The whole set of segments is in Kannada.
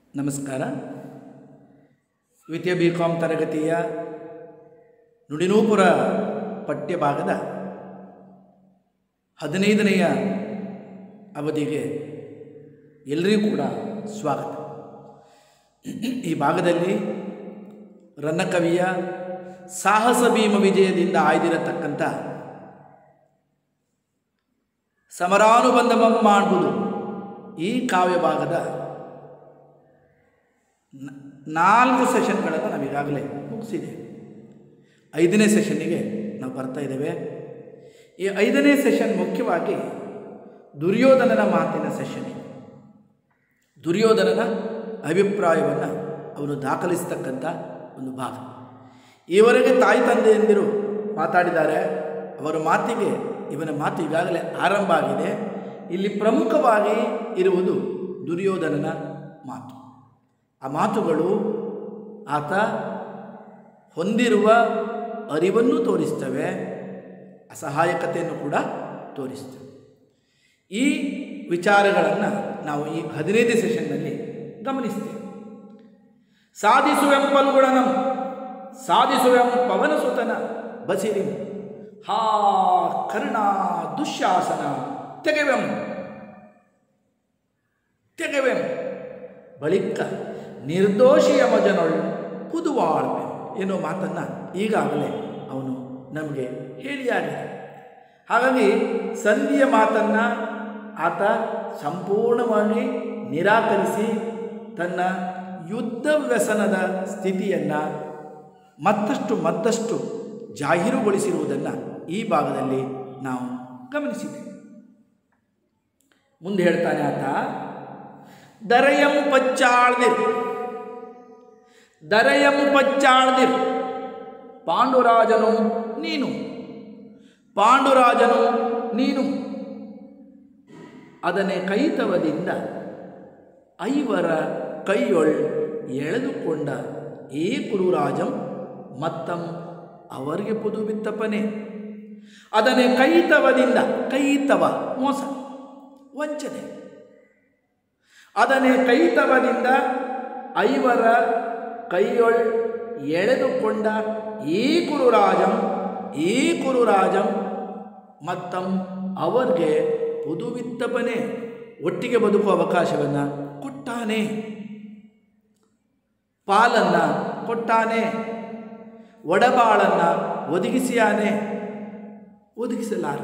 ನಮಸ್ಕಾರ ದ್ವಿತೀಯ ಬಿ ಕಾಮ್ ತರಗತಿಯ ನುಡಿನೂಪುರ ಪಠ್ಯಭಾಗದ ಹದಿನೈದನೆಯ ಅವಧಿಗೆ ಎಲ್ಲರಿಗೂ ಕೂಡ ಸ್ವಾಗತ ಈ ಭಾಗದಲ್ಲಿ ರನ್ನಕವಿಯ ಸಾಹಸ ಭೀಮ ವಿಜಯದಿಂದ ಆಯ್ದಿರತಕ್ಕಂಥ ಸಮರಾನುಬಂಧಮಂ ಮಾಡುವುದು ಈ ಕಾವ್ಯ ಭಾಗದ ನ- ನಾಲ್ಕು ಸೆಷನ್ಗಳನ್ನು ನಾವು ಈಗಾಗಲೇ ಮುಗಿಸಿದೆ ಐದನೇ ಸೆಷನ್ನಿಗೆ ನಾವು ಬರ್ತಾ ಇದ್ದೇವೆ ಈ ಐದನೇ ಸೆಷನ್ ಮುಖ್ಯವಾಗಿ ದುರ್ಯೋಧನನ ಮಾತಿನ ಸೆಷನ್ ಇದು ದುರ್ಯೋಧನನ ಅಭಿಪ್ರಾಯವನ್ನು ಅವನು ದಾಖಲಿಸ್ತಕ್ಕಂಥ ಒಂದು ಭಾಗ ಈವರೆಗೆ ತಾಯಿ ತಂದೆಯಂದಿರು ಮಾತಾಡಿದ್ದಾರೆ ಅವರ ಮಾತಿಗೆ ಇವನ ಮಾತು ಈಗಾಗಲೇ ಆರಂಭ ಆಗಿದೆ ಇಲ್ಲಿ ಪ್ರಮುಖವಾಗಿ ಇರುವುದು ದುರ್ಯೋಧನನ ಮಾತು ಆ ಮಾತುಗಳು ಆತ ಹೊಂದಿರುವ ಅರಿವನ್ನು ತೋರಿಸ್ತವೆ ಅಸಹಾಯಕತೆಯನ್ನು ಕೂಡ ತೋರಿಸ್ತವೆ ಈ ವಿಚಾರಗಳನ್ನು ನಾವು ಈ ಹದಿನೈದು ಸೆಷನ್ನಲ್ಲಿ ಗಮನಿಸ್ತೇವೆ ಸಾಧಿಸುವೆಂ ಪಲ್ಗುಣನಂ ಸಾಧಿಸುವೆಂ ಪವನಸುತನ ಬಸಿರಿ ಹಾ ಕರ್ಣ ದುಶ್ಯಾಸನ ತೆಗೆವೆಂ ತೆಗೆವೆಂ ಬಳಿಕ ನಿರ್ದೋಷಿಯ ಮಜನೊಳ್ ಕುದುವಾಳ್ವೆ ಎನ್ನುವ ಮಾತನ್ನು ಈಗಾಗಲೇ ಅವನು ನಮಗೆ ಹೇಳಿಯಾಗಿದೆ ಹಾಗಾಗಿ ಸಂಧಿಯ ಮಾತನ್ನು ಆತ ಸಂಪೂರ್ಣವಾಗಿ ನಿರಾಕರಿಸಿ ತನ್ನ ಯುದ್ಧ ವ್ಯಸನದ ಸ್ಥಿತಿಯನ್ನು ಮತ್ತಷ್ಟು ಮತ್ತಷ್ಟು ಜಾಹೀರುಗೊಳಿಸಿರುವುದನ್ನು ಈ ಭಾಗದಲ್ಲಿ ನಾವು ಗಮನಿಸಿದ್ದೇವೆ ಮುಂದೆ ಹೇಳ್ತಾನೆ ಆತ ದರಯಂ ಪಚ್ಚಾಳ್ದಿರ್ ದರಯಂ ಪಚ್ಚಾಳ್ದಿರ್ ಪಾಂಡುರಾಜನು ನೀನು ಪಾಂಡುರಾಜನು ನೀನು ಅದನ್ನೇ ಕೈತವದಿಂದ ಐವರ ಕೈಯೊಳ್ ಎಳೆದುಕೊಂಡ ಏ ಕುರುರಾಜಂ ಮತ್ತಂ ಅವರಿಗೆ ಪುದುಬಿತ್ತಪನೆ ಅದನ್ನೇ ಕೈತವದಿಂದ ಕೈತವ ಮೋಸ ವಂಚನೆ ಅದನ್ನೇ ಕೈತವದಿಂದ ಐವರ ಕೈಯೊಳ್ ಎಳೆದುಕೊಂಡ ಈ ಕುರುರಾಜಂ ಈ ಕುರುರಾಜಂ ಮತ್ತಂ ಅವರಿಗೆ ಪುದುವಿತ್ತಪನೆ ಒಟ್ಟಿಗೆ ಬದುಕುವ ಅವಕಾಶವನ್ನು ಕೊಟ್ಟಾನೆ ಪಾಲನ್ನು ಕೊಟ್ಟಾನೆ ಒಡಬಾಳನ್ನು ಒದಗಿಸಿಯಾನೆ ಒದಗಿಸಲಾರ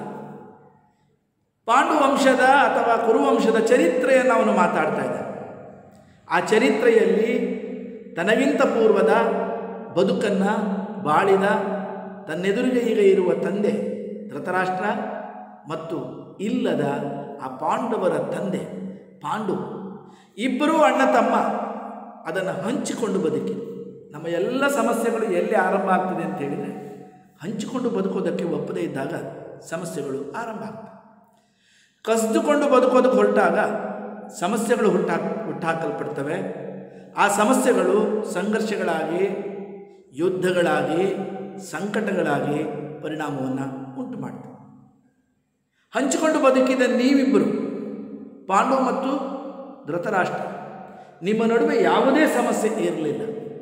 ಪಾಂಡುವಂಶದ ಅಥವಾ ಕುರುವಂಶದ ಚರಿತ್ರೆಯನ್ನು ಅವನು ಮಾತಾಡ್ತಾ ಇದ್ದಾನೆ ಆ ಚರಿತ್ರೆಯಲ್ಲಿ ತನಗಿಂತ ಪೂರ್ವದ ಬದುಕನ್ನು ಬಾಳಿದ ತನ್ನೆದುರಿಗೆ ಈಗ ಇರುವ ತಂದೆ ಧೃತರಾಷ್ಟ್ರ ಮತ್ತು ಇಲ್ಲದ ಆ ಪಾಂಡವರ ತಂದೆ ಪಾಂಡು ಇಬ್ಬರೂ ಅಣ್ಣ ತಮ್ಮ ಅದನ್ನು ಹಂಚಿಕೊಂಡು ಬದುಕಿ ನಮ್ಮ ಎಲ್ಲ ಸಮಸ್ಯೆಗಳು ಎಲ್ಲಿ ಆರಂಭ ಆಗ್ತದೆ ಅಂತ ಹೇಳಿದರೆ ಹಂಚಿಕೊಂಡು ಬದುಕೋದಕ್ಕೆ ಒಪ್ಪದೇ ಇದ್ದಾಗ ಸಮಸ್ಯೆಗಳು ಆರಂಭ ಆಗ್ತವೆ ಕಸಿದುಕೊಂಡು ಬದುಕೋದಕ್ಕೆ ಹೊರಟಾಗ ಸಮಸ್ಯೆಗಳು ಹುಟ್ಟಾಕ್ ಹುಟ್ಟಾಕಲ್ಪಡ್ತವೆ ಆ ಸಮಸ್ಯೆಗಳು ಸಂಘರ್ಷಗಳಾಗಿ ಯುದ್ಧಗಳಾಗಿ ಸಂಕಟಗಳಾಗಿ ಪರಿಣಾಮವನ್ನು ಉಂಟು ಮಾಡ್ತವೆ ಹಂಚಿಕೊಂಡು ಬದುಕಿದ ನೀವಿಬ್ಬರು ಪಾಂಡು ಮತ್ತು ಧೃತರಾಷ್ಟ್ರ ನಿಮ್ಮ ನಡುವೆ ಯಾವುದೇ ಸಮಸ್ಯೆ ಇರಲಿಲ್ಲ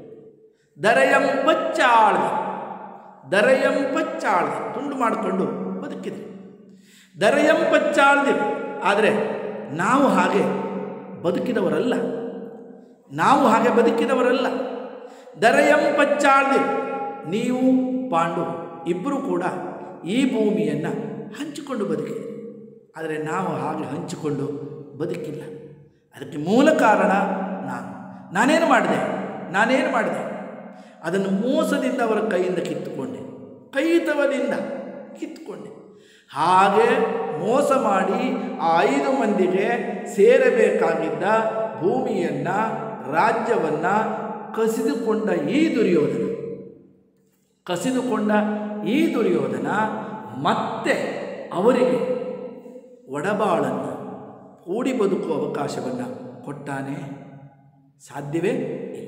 ದರಯಂ ಪಚ್ಚಾಳ್ದ ದರಯಂ ಪಚ್ಚಾಳ್ದ ತುಂಡು ಮಾಡಿಕೊಂಡು ಬದುಕಿದ್ರಿ ದರಯಂ ಪಚ್ಚಾಳ್ದಿ ಆದರೆ ನಾವು ಹಾಗೆ ಬದುಕಿದವರಲ್ಲ ನಾವು ಹಾಗೆ ಬದುಕಿದವರಲ್ಲ ದರಯಂ ಪಚ್ಚಾಳ್ದಿ ನೀವು ಪಾಂಡು ಇಬ್ಬರು ಕೂಡ ಈ ಭೂಮಿಯನ್ನು ಹಂಚಿಕೊಂಡು ಬದುಕಿದೆ ಆದರೆ ನಾವು ಹಾಗೆ ಹಂಚಿಕೊಂಡು ಬದುಕಿಲ್ಲ ಅದಕ್ಕೆ ಮೂಲ ಕಾರಣ ನಾನು ನಾನೇನು ಮಾಡಿದೆ ನಾನೇನು ಮಾಡಿದೆ ಅದನ್ನು ಮೋಸದಿಂದ ಅವರ ಕೈಯಿಂದ ಕಿತ್ತುಕೊಂಡೆ ಕೈತವದಿಂದ ಕಿತ್ತುಕೊಂಡೆ ಹಾಗೆ ಮೋಸ ಮಾಡಿ ಆ ಐದು ಮಂದಿಗೆ ಸೇರಬೇಕಾಗಿದ್ದ ಭೂಮಿಯನ್ನು ರಾಜ್ಯವನ್ನು ಕಸಿದುಕೊಂಡ ಈ ದುರ್ಯೋಧನ ಕಸಿದುಕೊಂಡ ಈ ದುರ್ಯೋಧನ ಮತ್ತೆ ಅವರಿಗೆ ಒಡಬಾಳನ್ನು ಕೂಡಿ ಬದುಕುವ ಅವಕಾಶವನ್ನು ಕೊಟ್ಟಾನೆ ಸಾಧ್ಯವೇ ಇಲ್ಲ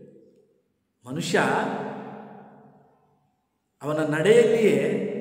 ಮನುಷ್ಯ ಅವನ ನಡೆಯಲ್ಲಿಯೇ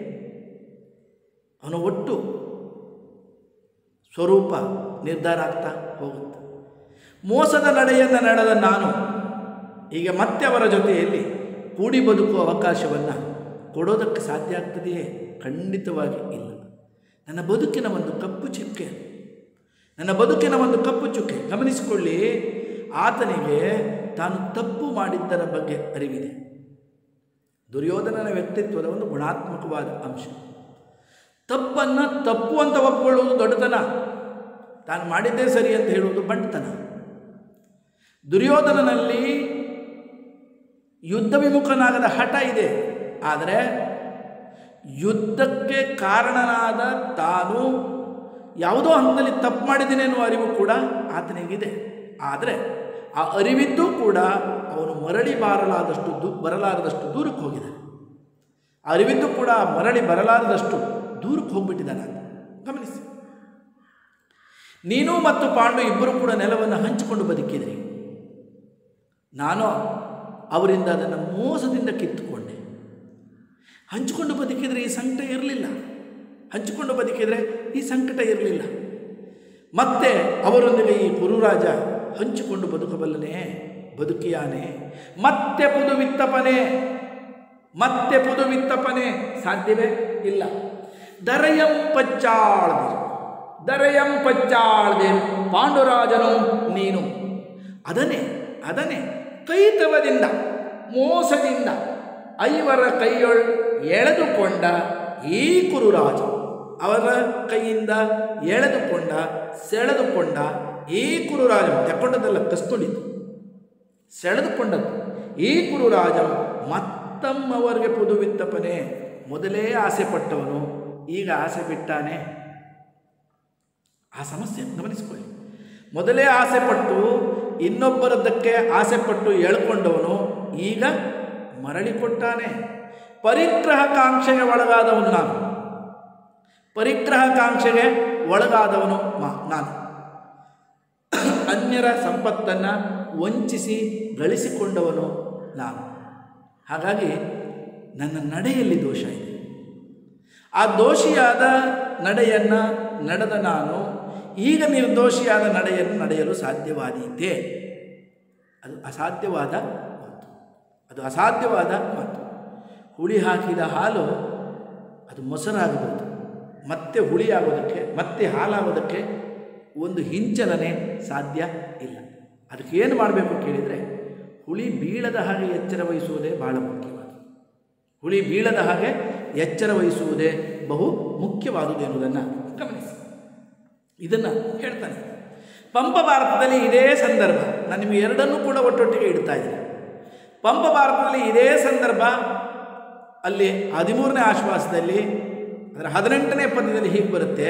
ಅವನ ಒಟ್ಟು ಸ್ವರೂಪ ನಿರ್ಧಾರ ಆಗ್ತಾ ಹೋಗುತ್ತೆ ಮೋಸದ ನಡೆಯನ್ನು ನಡೆದ ನಾನು ಈಗ ಮತ್ತೆ ಅವರ ಜೊತೆಯಲ್ಲಿ ಕೂಡಿ ಬದುಕುವ ಅವಕಾಶವನ್ನು ಕೊಡೋದಕ್ಕೆ ಸಾಧ್ಯ ಆಗ್ತದೆಯೇ ಖಂಡಿತವಾಗಿ ಇಲ್ಲ ನನ್ನ ಬದುಕಿನ ಒಂದು ಕಪ್ಪು ಚುಕ್ಕೆ ನನ್ನ ಬದುಕಿನ ಒಂದು ಕಪ್ಪು ಚುಕ್ಕೆ ಗಮನಿಸಿಕೊಳ್ಳಿ ಆತನಿಗೆ ತಾನು ತಪ್ಪು ಮಾಡಿದ್ದರ ಬಗ್ಗೆ ಅರಿವಿದೆ ದುರ್ಯೋಧನನ ವ್ಯಕ್ತಿತ್ವದ ಒಂದು ಗುಣಾತ್ಮಕವಾದ ಅಂಶ ತಪ್ಪನ್ನು ತಪ್ಪು ಅಂತ ಒಪ್ಪಿಕೊಳ್ಳುವುದು ದೊಡ್ಡತನ ತಾನು ಮಾಡಿದ್ದೇ ಸರಿ ಅಂತ ಹೇಳುವುದು ಬಂಟತನ ದುರ್ಯೋಧನನಲ್ಲಿ ಯುದ್ಧ ವಿಮುಖನಾಗದ ಹಠ ಇದೆ ಆದರೆ ಯುದ್ಧಕ್ಕೆ ಕಾರಣನಾದ ತಾನು ಯಾವುದೋ ಹಂತದಲ್ಲಿ ತಪ್ಪು ಮಾಡಿದ್ದೀನಿ ಎನ್ನುವ ಅರಿವು ಕೂಡ ಆತನಿಗಿದೆ ಆದರೆ ಆ ಅರಿವಿದ್ದು ಕೂಡ ಅವನು ಮರಳಿ ಬಾರಲಾದಷ್ಟು ದೂ ಬರಲಾರದಷ್ಟು ದೂರಕ್ಕೆ ಹೋಗಿದ್ದಾನೆ ಆ ಅರಿವಿದ್ದು ಕೂಡ ಮರಳಿ ಬರಲಾರದಷ್ಟು ದೂರಕ್ಕೆ ಹೋಗ್ಬಿಟ್ಟಿದ್ದಾನೆ ಅಂತ ಗಮನಿಸಿ ನೀನು ಮತ್ತು ಪಾಂಡು ಇಬ್ಬರು ಕೂಡ ನೆಲವನ್ನು ಹಂಚಿಕೊಂಡು ಬದುಕಿದ್ರಿ ನಾನು ಅವರಿಂದ ಅದನ್ನು ಮೋಸದಿಂದ ಕಿತ್ತುಕೊಂಡೆ ಹಂಚಿಕೊಂಡು ಬದುಕಿದರೆ ಈ ಸಂಕಟ ಇರಲಿಲ್ಲ ಹಂಚಿಕೊಂಡು ಬದುಕಿದರೆ ಈ ಸಂಕಟ ಇರಲಿಲ್ಲ ಮತ್ತೆ ಅವರೊಂದಿಗೆ ಈ ಕುರುರಾಜ ಹಂಚಿಕೊಂಡು ಬದುಕಬಲ್ಲನೆ ಬದುಕಿಯಾನೆ ಮತ್ತೆ ಪುದುವಿತ್ತಪನೆ ಮತ್ತೆ ಪುದುವಿತ್ತಪನೆ ಸಾಧ್ಯವೇ ಇಲ್ಲ ದರಯಂ ಪಚ್ಚಾಳ್ದಿರು ದರಯಂ ಪಚ್ಚಾಳ್ದೇನು ಪಾಂಡುರಾಜನು ನೀನು ಅದನ್ನೇ ಅದನ್ನೇ ಕೈತವದಿಂದ ಮೋಸದಿಂದ ಐವರ ಕೈಯೊಳ್ ಎಳೆದುಕೊಂಡ ಈ ಕುರುರಾಜ ಅವರ ಕೈಯಿಂದ ಎಳೆದುಕೊಂಡ ಸೆಳೆದುಕೊಂಡ ಈ ಕುರುರಾಜ ತೆಕ್ಕೊಂಡದಲ್ಲ ಕಸ್ಕೊಂಡಿದ್ದು ಸೆಳೆದುಕೊಂಡದ್ದು ಈ ಕುರುರಾಜ ಮತ್ತಮ್ಮವರಿಗೆ ಪುದುವಿತ್ತಪನೆ ಮೊದಲೇ ಆಸೆ ಪಟ್ಟವನು ಈಗ ಆಸೆ ಬಿಟ್ಟಾನೆ ಆ ಸಮಸ್ಯೆ ಗಮನಿಸಿಕೊಳ್ಳಿ ಮೊದಲೇ ಆಸೆ ಪಟ್ಟು ಇನ್ನೊಬ್ಬರದ್ದಕ್ಕೆ ಆಸೆ ಪಟ್ಟು ಎಳ್ಕೊಂಡವನು ಈಗ ಮರಳಿ ಕೊಟ್ಟಾನೆ ಪರಿಗ್ರಹಕಾಂಕ್ಷೆಗೆ ಒಳಗಾದವನು ನಾನು ಪರಿಗ್ರಹಕಾಂಕ್ಷೆಗೆ ಒಳಗಾದವನು ಮಾ ನಾನು ಅನ್ಯರ ಸಂಪತ್ತನ್ನು ವಂಚಿಸಿ ಗಳಿಸಿಕೊಂಡವನು ನಾನು ಹಾಗಾಗಿ ನನ್ನ ನಡೆಯಲ್ಲಿ ದೋಷ ಇದೆ ಆ ದೋಷಿಯಾದ ನಡೆಯನ್ನು ನಡೆದ ನಾನು ಈಗ ನಿರ್ದೋಷಿಯಾದ ನಡೆಯನ್ನು ನಡೆಯಲು ಸಾಧ್ಯವಾದೀತೆ ಅದು ಅಸಾಧ್ಯವಾದ ಮಾತು ಅದು ಅಸಾಧ್ಯವಾದ ಮಾತು ಹುಳಿ ಹಾಕಿದ ಹಾಲು ಅದು ಮೊಸರಾಗಬಹುದು ಮತ್ತೆ ಹುಳಿ ಆಗೋದಕ್ಕೆ ಮತ್ತೆ ಹಾಲಾಗೋದಕ್ಕೆ ಒಂದು ಹಿಂಚಲನೆ ಸಾಧ್ಯ ಇಲ್ಲ ಅದಕ್ಕೆ ಏನು ಮಾಡಬೇಕು ಕೇಳಿದರೆ ಹುಳಿ ಬೀಳದ ಹಾಗೆ ಎಚ್ಚರ ವಹಿಸುವುದೇ ಬಹಳ ಮುಖ್ಯವಾದ ಹುಳಿ ಬೀಳದ ಹಾಗೆ ಎಚ್ಚರ ವಹಿಸುವುದೇ ಬಹು ಮುಖ್ಯವಾದುದು ಎನ್ನುವುದನ್ನು ಗಮನಿಸಿ ಇದನ್ನು ಹೇಳ್ತಾನೆ ಪಂಪ ಭಾರತದಲ್ಲಿ ಇದೇ ಸಂದರ್ಭ ನಾನು ನಿಮಗೆ ಎರಡನ್ನೂ ಕೂಡ ಒಟ್ಟೊಟ್ಟಿಗೆ ಇಡ್ತಾ ಇದ್ದೀನಿ ಪಂಪ ಭಾರತದಲ್ಲಿ ಇದೇ ಸಂದರ್ಭ ಅಲ್ಲಿ ಹದಿಮೂರನೇ ಆಶ್ವಾಸದಲ್ಲಿ ಅದರ ಹದಿನೆಂಟನೇ ಪದ್ಯದಲ್ಲಿ ಹೀಗೆ ಬರುತ್ತೆ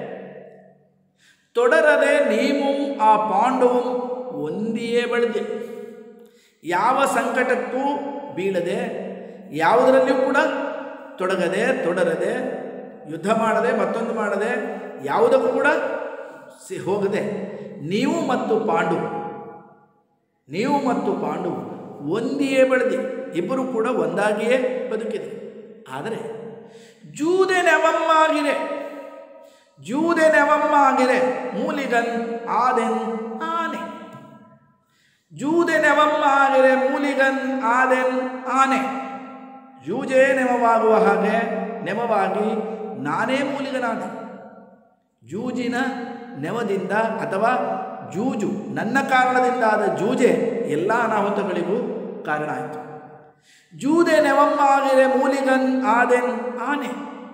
ತೊಡರದೆ ನೀವು ಆ ಪಾಂಡವಂ ಒಂದಿಯೇ ಬಳಿದೆ ಯಾವ ಸಂಕಟಕ್ಕೂ ಬೀಳದೆ ಯಾವುದರಲ್ಲಿಯೂ ಕೂಡ ತೊಡಗದೆ ತೊಡರದೆ ಯುದ್ಧ ಮಾಡದೆ ಮತ್ತೊಂದು ಮಾಡದೆ ಯಾವುದಕ್ಕೂ ಕೂಡ ಸಿ ಹೋಗದೆ ನೀವು ಮತ್ತು ಪಾಂಡು ನೀವು ಮತ್ತು ಪಾಂಡು ಒಂದಿಯೇ ಬೆಳೆದಿ ಇಬ್ಬರು ಕೂಡ ಒಂದಾಗಿಯೇ ಬದುಕಿದೆ ಆದರೆ ಜೂದೆ ನೆವಮ್ಮಾಗಿದೆ ಜೂದೆ ನೆವಮ್ಮಾಗಿದೆ ಮೂಲಿಗನ್ ಆದೆನ್ ಆನೆ ಜೂದೆ ನೆವಮ್ಮಾಗಿದೆ ಮೂಲಿಗನ್ ಆದೆನ್ ಆನೆ ಜೂಜೆ ನೆವವಾಗುವ ಹಾಗೆ ನೆವವಾಗಿ ನಾನೇ ಮೂಲಿಗನಾದೆ ಜೂಜಿನ ನೆವದಿಂದ ಅಥವಾ ಜೂಜು ನನ್ನ ಕಾರಣದಿಂದಾದ ಜೂಜೆ ಎಲ್ಲ ಅನಾಹುತಗಳಿಗೂ ಕಾರಣ ಆಯಿತು ಜೂದೆ ನೆವಮ್ಮಾಗಿದೆ ಮೂಲಿಗನ್ ಆದೆನ್ ಆನೆ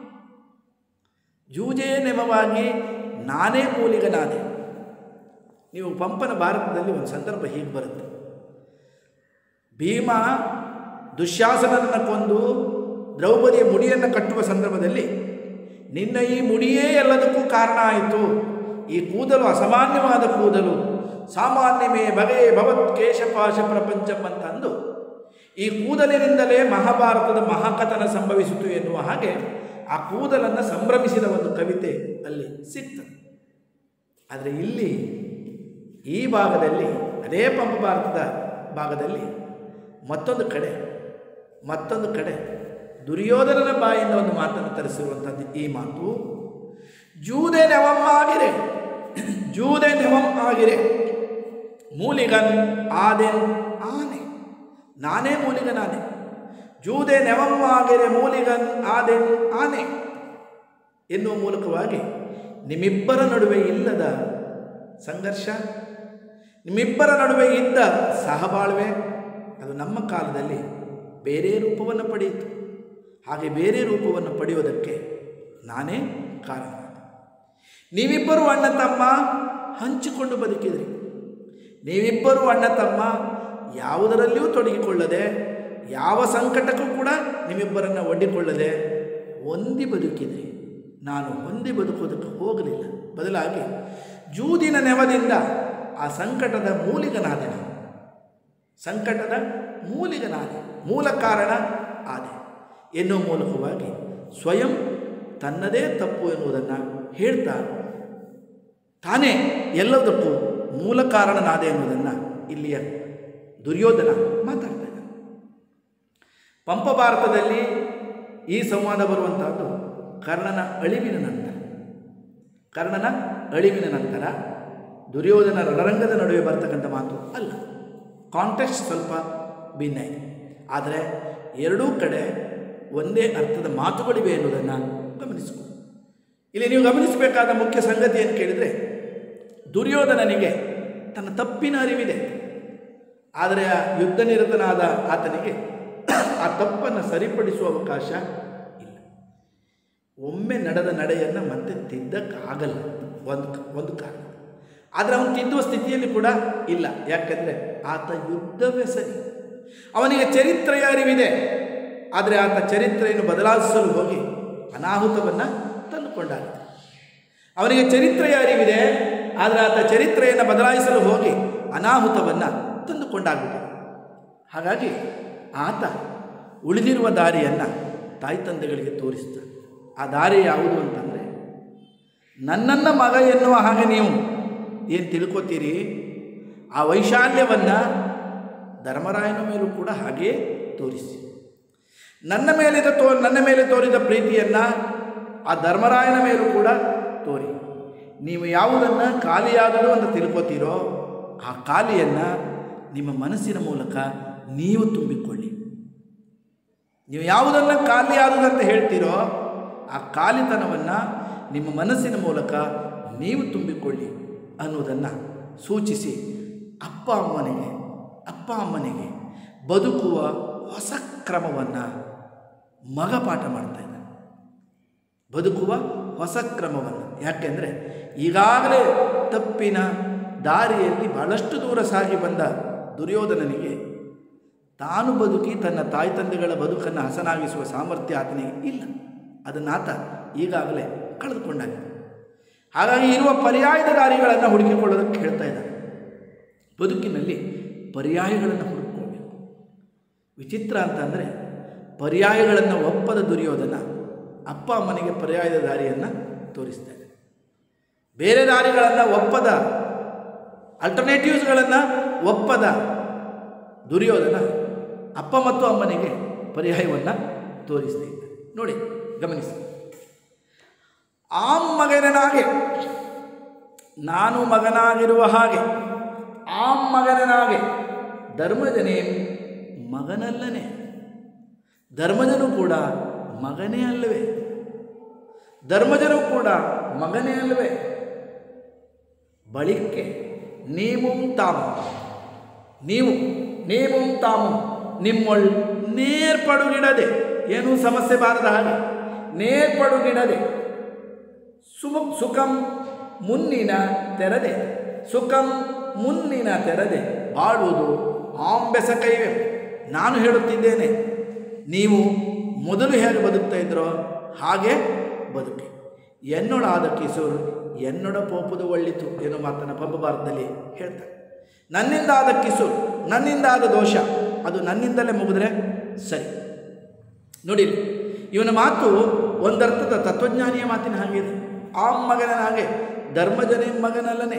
ಜೂಜೆ ನೆವವಾಗಿ ನಾನೇ ಮೂಲಿಗನಾದೆ ನೀವು ಪಂಪನ ಭಾರತದಲ್ಲಿ ಒಂದು ಸಂದರ್ಭ ಹೀಗೆ ಬರುತ್ತೆ ಭೀಮ ದುಶ್ಯಾಸನನ್ನು ಕೊಂದು ದ್ರೌಪದಿಯ ಮುಡಿಯನ್ನು ಕಟ್ಟುವ ಸಂದರ್ಭದಲ್ಲಿ ನಿನ್ನ ಈ ಮುಡಿಯೇ ಎಲ್ಲದಕ್ಕೂ ಕಾರಣ ಆಯಿತು ಈ ಕೂದಲು ಅಸಾಮಾನ್ಯವಾದ ಕೂದಲು ಸಾಮಾನ್ಯವೇ ಬಗೆ ಭವತ್ ಕೇಶಪಾಶ ಪ್ರಪಂಚಂ ಅಂತ ಅಂದು ಈ ಕೂದಲಿನಿಂದಲೇ ಮಹಾಭಾರತದ ಮಹಾಕಥನ ಸಂಭವಿಸಿತು ಎನ್ನುವ ಹಾಗೆ ಆ ಕೂದಲನ್ನು ಸಂಭ್ರಮಿಸಿದ ಒಂದು ಕವಿತೆ ಅಲ್ಲಿ ಸಿಗ್ತದೆ ಆದರೆ ಇಲ್ಲಿ ಈ ಭಾಗದಲ್ಲಿ ಅದೇ ಪಂಪ ಭಾರತದ ಭಾಗದಲ್ಲಿ ಮತ್ತೊಂದು ಕಡೆ ಮತ್ತೊಂದು ಕಡೆ ದುರ್ಯೋಧನನ ಬಾಯಿಂದ ಒಂದು ಮಾತನ್ನು ತರಿಸಿರುವಂಥದ್ದು ಈ ಮಾತು ಜೂದೆ ನೆವಂ ಆಗಿರೆ ಜೂದೆ ನೆವಂ ಆಗಿರೆ ಮೂಲಿಗನ್ ಆದೆನ್ ಆನೆ ನಾನೇ ಮೂಲಿಗನಾದೆ ಜೂದೆ ನೆವಮ್ಮಾಗೆರೆ ಮೂಲಿಗನ್ ಆದೆನ್ ಆನೆ ಎನ್ನುವ ಮೂಲಕವಾಗಿ ನಿಮ್ಮಿಬ್ಬರ ನಡುವೆ ಇಲ್ಲದ ಸಂಘರ್ಷ ನಿಮ್ಮಿಬ್ಬರ ನಡುವೆ ಇದ್ದ ಸಹಬಾಳ್ವೆ ಅದು ನಮ್ಮ ಕಾಲದಲ್ಲಿ ಬೇರೆ ರೂಪವನ್ನು ಪಡೆಯಿತು ಹಾಗೆ ಬೇರೆ ರೂಪವನ್ನು ಪಡೆಯುವುದಕ್ಕೆ ನಾನೇ ಕಾರಣ ನೀವಿಬ್ಬರು ಅಣ್ಣ ತಮ್ಮ ಹಂಚಿಕೊಂಡು ಬದುಕಿದ್ರಿ ನೀವಿಬ್ಬರು ಅಣ್ಣ ತಮ್ಮ ಯಾವುದರಲ್ಲಿಯೂ ತೊಡಗಿಕೊಳ್ಳದೆ ಯಾವ ಸಂಕಟಕ್ಕೂ ಕೂಡ ನಿಮ್ಮಿಬ್ಬರನ್ನು ಒಡ್ಡಿಕೊಳ್ಳದೆ ಹೊಂದಿ ಬದುಕಿದ್ರಿ ನಾನು ಹೊಂದಿ ಬದುಕುವುದಕ್ಕೆ ಹೋಗಲಿಲ್ಲ ಬದಲಾಗಿ ಜೂದಿನ ನೆವದಿಂದ ಆ ಸಂಕಟದ ಮೂಲಿಗನಾದೆ ನಾನು ಸಂಕಟದ ಮೂಲಿಗನಾದೆ ಮೂಲ ಕಾರಣ ಆದೆ ಎನ್ನುವ ಮೂಲಕವಾಗಿ ಸ್ವಯಂ ತನ್ನದೇ ತಪ್ಪು ಎನ್ನುವುದನ್ನು ಹೇಳ್ತಾ ತಾನೇ ಎಲ್ಲದಕ್ಕೂ ಮೂಲ ಕಾರಣನಾದೆ ಎನ್ನುವುದನ್ನು ಇಲ್ಲಿಯ ದುರ್ಯೋಧನ ಮಾತಾಡ್ತಾ ಇದ್ದಾನೆ ಪಂಪ ಭಾರತದಲ್ಲಿ ಈ ಸಂವಾದ ಬರುವಂತಹದ್ದು ಕರ್ಣನ ಅಳಿವಿನ ನಂತರ ಕರ್ಣನ ಅಳಿವಿನ ನಂತರ ದುರ್ಯೋಧನ ರಣರಂಗದ ನಡುವೆ ಬರ್ತಕ್ಕಂಥ ಮಾತು ಅಲ್ಲ ಕಾಂಟೆಕ್ಸ್ಟ್ ಸ್ವಲ್ಪ ಭಿನ್ನ ಇದೆ ಆದರೆ ಎರಡೂ ಕಡೆ ಒಂದೇ ಅರ್ಥದ ಮಾತುಗಳಿವೆ ಎನ್ನುವುದನ್ನು ಗಮನಿಸಿಕೊಳ್ಳಿ ಇಲ್ಲಿ ನೀವು ಗಮನಿಸಬೇಕಾದ ಮುಖ್ಯ ಸಂಗತಿ ಏನು ಕೇಳಿದರೆ ದುರ್ಯೋಧನನಿಗೆ ತನ್ನ ತಪ್ಪಿನ ಅರಿವಿದೆ ಆದರೆ ಆ ಯುದ್ಧ ನಿರತನಾದ ಆತನಿಗೆ ಆ ತಪ್ಪನ್ನು ಸರಿಪಡಿಸುವ ಅವಕಾಶ ಇಲ್ಲ ಒಮ್ಮೆ ನಡೆದ ನಡೆಯನ್ನು ಮತ್ತೆ ತಿದ್ದಕ್ಕಾಗಲ್ಲ ಒಂದು ಒಂದು ಕಾರಣ ಆದರೆ ಅವನು ತಿದ್ದುವ ಸ್ಥಿತಿಯಲ್ಲಿ ಕೂಡ ಇಲ್ಲ ಯಾಕೆಂದರೆ ಆತ ಯುದ್ಧವೇ ಸರಿ ಅವನಿಗೆ ಚರಿತ್ರೆಯ ಅರಿವಿದೆ ಆದರೆ ಆತ ಚರಿತ್ರೆಯನ್ನು ಬದಲಾಯಿಸಲು ಹೋಗಿ ಅನಾಹುತವನ್ನು ತಂದುಕೊಂಡಾಗ ಅವನಿಗೆ ಚರಿತ್ರೆಯ ಅರಿವಿದೆ ಆದರೆ ಆತ ಚರಿತ್ರೆಯನ್ನು ಬದಲಾಯಿಸಲು ಹೋಗಿ ಅನಾಹುತವನ್ನು ತಂದುಕೊಂಡಾಗ್ಬಿಟ್ಟೆ ಹಾಗಾಗಿ ಆತ ಉಳಿದಿರುವ ದಾರಿಯನ್ನು ತಾಯಿ ತಂದೆಗಳಿಗೆ ತೋರಿಸ್ತಾನೆ ಆ ದಾರಿ ಯಾವುದು ಅಂತಂದರೆ ನನ್ನನ್ನು ಮಗ ಎನ್ನುವ ಹಾಗೆ ನೀವು ಏನು ತಿಳ್ಕೊತೀರಿ ಆ ವೈಶಾಲ್ಯವನ್ನು ಧರ್ಮರಾಯನ ಮೇಲೂ ಕೂಡ ಹಾಗೆಯೇ ತೋರಿಸಿ ನನ್ನ ಮೇಲಿದ ತೋ ನನ್ನ ಮೇಲೆ ತೋರಿದ ಪ್ರೀತಿಯನ್ನು ಆ ಧರ್ಮರಾಯನ ಮೇಲೂ ಕೂಡ ತೋರಿ ನೀವು ಯಾವುದನ್ನು ಖಾಲಿಯಾಗಲು ಅಂತ ತಿಳ್ಕೊತೀರೋ ಆ ಖಾಲಿಯನ್ನು ನಿಮ್ಮ ಮನಸ್ಸಿನ ಮೂಲಕ ನೀವು ತುಂಬಿಕೊಳ್ಳಿ ನೀವು ಯಾವುದನ್ನು ಖಾಲಿಯಾದುದಂತ ಹೇಳ್ತೀರೋ ಆ ಖಾಲಿತನವನ್ನು ನಿಮ್ಮ ಮನಸ್ಸಿನ ಮೂಲಕ ನೀವು ತುಂಬಿಕೊಳ್ಳಿ ಅನ್ನೋದನ್ನು ಸೂಚಿಸಿ ಅಪ್ಪ ಅಮ್ಮನಿಗೆ ಅಪ್ಪ ಅಮ್ಮನಿಗೆ ಬದುಕುವ ಹೊಸ ಕ್ರಮವನ್ನು ಮಗ ಪಾಠ ಮಾಡ್ತಾ ಇದ್ದಾನೆ ಬದುಕುವ ಹೊಸ ಕ್ರಮವನ್ನು ಯಾಕೆಂದರೆ ಈಗಾಗಲೇ ತಪ್ಪಿನ ದಾರಿಯಲ್ಲಿ ಬಹಳಷ್ಟು ದೂರ ಸಾಗಿ ಬಂದ ದುರ್ಯೋಧನನಿಗೆ ತಾನು ಬದುಕಿ ತನ್ನ ತಾಯಿ ತಂದೆಗಳ ಬದುಕನ್ನು ಹಸನಾಗಿಸುವ ಸಾಮರ್ಥ್ಯ ಆತನಿಗೆ ಇಲ್ಲ ಅದನ್ನು ಆತ ಈಗಾಗಲೇ ಕಳೆದುಕೊಂಡಾಗಿದೆ ಹಾಗಾಗಿ ಇರುವ ಪರ್ಯಾಯದ ದಾರಿಗಳನ್ನು ಹುಡುಕಿಕೊಳ್ಳೋದಕ್ಕೆ ಹೇಳ್ತಾ ಇದ್ದಾನೆ ಬದುಕಿನಲ್ಲಿ ಪರ್ಯಾಯಗಳನ್ನು ಹುಡುಕೋಬೇಕು ವಿಚಿತ್ರ ಅಂತಂದರೆ ಪರ್ಯಾಯಗಳನ್ನು ಒಪ್ಪದ ದುರ್ಯೋಧನ ಅಪ್ಪ ಅಮ್ಮನಿಗೆ ಪರ್ಯಾಯದ ದಾರಿಯನ್ನು ತೋರಿಸ್ತಾನೆ ಬೇರೆ ದಾರಿಗಳನ್ನು ಒಪ್ಪದ ಅಲ್ಟರ್ನೇಟಿವ್ಸ್ಗಳನ್ನು ಒಪ್ಪದ ದುರ್ಯೋಧನ ಅಪ್ಪ ಮತ್ತು ಅಮ್ಮನಿಗೆ ಪರ್ಯಾಯವನ್ನು ತೋರಿಸ್ತಾ ಇದ್ದ ನೋಡಿ ಗಮನಿಸಿ ಆ ಮಗನಾಗೆ ನಾನು ಮಗನಾಗಿರುವ ಹಾಗೆ ಆ ಮಗನಾಗೆ ಧರ್ಮಜನೇ ಮಗನಲ್ಲನೇ ಧರ್ಮಜನು ಕೂಡ ಮಗನೇ ಅಲ್ಲವೇ ಧರ್ಮಜನು ಕೂಡ ಮಗನೇ ಅಲ್ಲವೇ ಬಳಿಕೆ ನೀವು ತಾವು ನೀವು ನೀವು ತಾವು ನಿಮ್ಮೊಳ್ ನೇರ್ಪಡುಗಿಡದೆ ಏನೂ ಸಮಸ್ಯೆ ಬಾರದ ಹಾಗೆ ನೇರ್ಪಡುಗಿಡದೆ ಸುಮ ಸುಖಂ ಮುನ್ನಿನ ತೆರದೆ ಸುಖಂ ಮುನ್ನಿನ ತೆರದೆ ಬಾಳುವುದು ಆಂಬೆಸ ಕೈವೆ ನಾನು ಹೇಳುತ್ತಿದ್ದೇನೆ ನೀವು ಮೊದಲು ಹೇಗೆ ಬದುಕ್ತಾ ಇದ್ರೋ ಹಾಗೆ ಬದುಕಿ ಎನ್ನೊಳಾದ ಕಿಶೋರ್ ಎನ್ನೊಡ ಪೋಪುದು ಒಳ್ಳಿತು ಏನೋ ಮಾತನ್ನು ಪಬ್ಬ ಭಾರತದಲ್ಲಿ ಹೇಳ್ತಾರೆ ನನ್ನಿಂದ ಆದ ಕಿಶೋರ್ ನನ್ನಿಂದ ಆದ ದೋಷ ಅದು ನನ್ನಿಂದಲೇ ಮುಗಿದ್ರೆ ಸರಿ ನೋಡಿ ಇವನ ಮಾತು ಒಂದರ್ಥದ ತತ್ವಜ್ಞಾನಿಯ ಮಾತಿನ ಹಾಗೆ ಇದೆ ಆ ಮಗನ ಹಾಗೆ ಧರ್ಮಜನೇ ಮಗನಲ್ಲನೇ